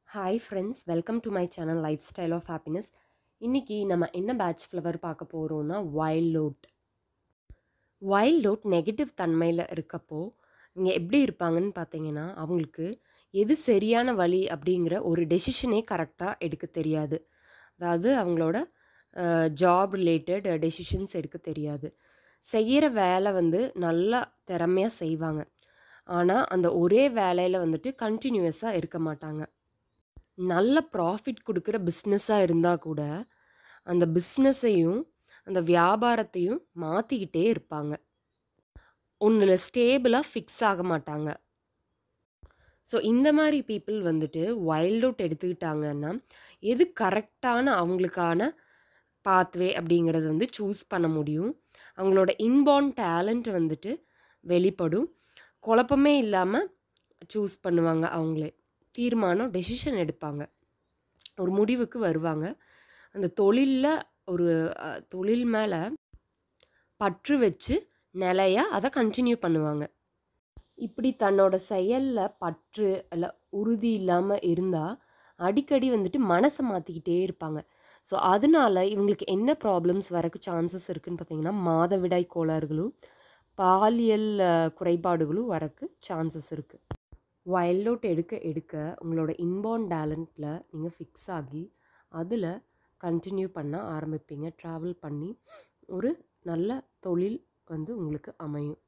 hi friends welcome to my channel life style of happiness இன்றைக்கி நம்ம என்ன Bach flower பார்க்க போகிறோம்னா wild oat wild oat negative தன்மையில் இருக்கப்போ இங்கே எப்படி இருப்பாங்கன்னு பார்த்தீங்கன்னா அவங்களுக்கு எது சரியான வழி அப்படிங்கிற ஒரு டெசிஷனே கரெக்டாக எடுக்க தெரியாது அதாவது அவங்களோட ஜாப் ரிலேட்டட் டெசிஷன்ஸ் எடுக்க தெரியாது செய்கிற வேலை வந்து நல்லா திறமையாக செய்வாங்க ஆனால் அந்த ஒரே வேலையில் வந்துட்டு கண்டினியூஸாக இருக்க மாட்டாங்க நல்ல ப்ராஃபிட் கொடுக்குற பிஸ்னஸாக இருந்தால் கூட அந்த பிஸ்னஸையும் அந்த வியாபாரத்தையும் மாற்றிக்கிட்டே இருப்பாங்க ஒன்றில் ஸ்டேபிளாக ஃபிக்ஸ் ஆக மாட்டாங்க ஸோ இந்த மாதிரி பீப்புள் வந்துட்டு வைல்ட் அவுட் எடுத்துக்கிட்டாங்கன்னா எது கரெக்டான அவங்களுக்கான பாத்வே அப்படிங்கிறது வந்து சூஸ் பண்ண முடியும் அவங்களோட இன்பார்ன் டேலண்ட் வந்துட்டு வெளிப்படும் குழப்பமே இல்லாமல் சூஸ் பண்ணுவாங்க அவங்களே தீர்மானம் டெசிஷன் எடுப்பாங்க ஒரு முடிவுக்கு வருவாங்க அந்த தொழிலில் ஒரு அஹ், தொழில் மேலே பற்று வச்சு நிலையாக அதை கண்டினியூ பண்ணுவாங்க இப்படி தன்னோட செயலில் பற்று இல்லை உறுதி இல்லாமல் இருந்தால் அடிக்கடி வந்துட்டு மனசை மாற்றிக்கிட்டே இருப்பாங்க ஸோ அதனால இவங்களுக்கு என்ன ப்ராப்ளம்ஸ் வரக்கு சான்சஸ் இருக்குன்னு பார்த்தீங்கன்னா மாதவிடாய் கோளாறுகளும் பாலியல் அஹ், குறைபாடுகளும் வரக்கு சான்சஸ் இருக்குது வைல்ட் அவுட் எடுக்க எடுக்க உங்களோட இன்பார்ன் டேலண்ட்டில் நீங்கள் ஃபிக்ஸ் ஆகி அதில் கண்டினியூ பண்ண ஆரம்பிப்பீங்க ட்ராவல் பண்ணி ஒரு நல்ல தொழில் வந்து உங்களுக்கு அமையும்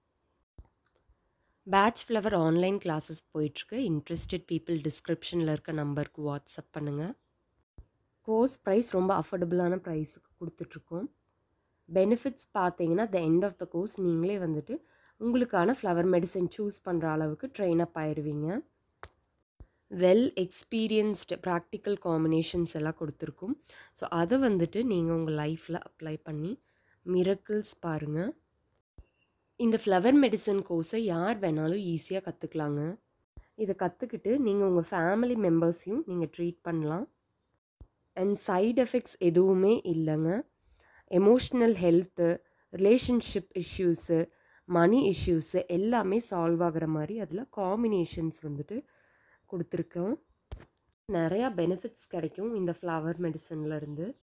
பேட்ச் ஃப்ளவர் ஆன்லைன் கிளாஸஸ் போயிட்டுருக்கு இன்ட்ரெஸ்டட் பீப்புள் டிஸ்கிரிப்ஷனில் இருக்க நம்பருக்கு வாட்ஸ்அப் பண்ணுங்கள் கோர்ஸ் ப்ரைஸ் ரொம்ப அஃபோர்டபுளான ப்ரைஸுக்கு கொடுத்துட்ருக்கோம் பெனிஃபிட்ஸ் பார்த்தீங்கன்னா the end of the course நீங்களே வந்துட்டு உங்களுக்கான ஃப்ளவர் மெடிசன் சூஸ் பண்ணுற அளவுக்கு ட்ரெயின் அப் ஆயிடுவீங்க வெல் எக்ஸ்பீரியன்ஸ்டு ப்ராக்டிக்கல் காம்பினேஷன்ஸ் எல்லாம் கொடுத்துருக்கும் ஸோ அதை வந்துட்டு நீங்கள் உங்கள் லைஃப்பில் அப்ளை பண்ணி மிரக்கிள்ஸ் பாருங்கள் இந்த ஃப்ளவர் மெடிசன் கோர்ஸை யார் வேணாலும் ஈஸியாக கற்றுக்கலாங்க இதை கற்றுக்கிட்டு நீங்கள் உங்கள் ஃபேமிலி மெம்பர்ஸையும் நீங்கள் ட்ரீட் பண்ணலாம் அண்ட் சைடு எஃபெக்ட்ஸ் எதுவுமே இல்லைங்க emotional health relationship issues money issues எல்லாமே சால்வ் ஆகிற மாதிரி அதில் காம்பினேஷன்ஸ் வந்துட்டு கொடுத்துருக்கோம் நிறையா பெனிஃபிட்ஸ் கிடைக்கும் இந்த ஃப்ளவர் மெடிசன்லேருந்து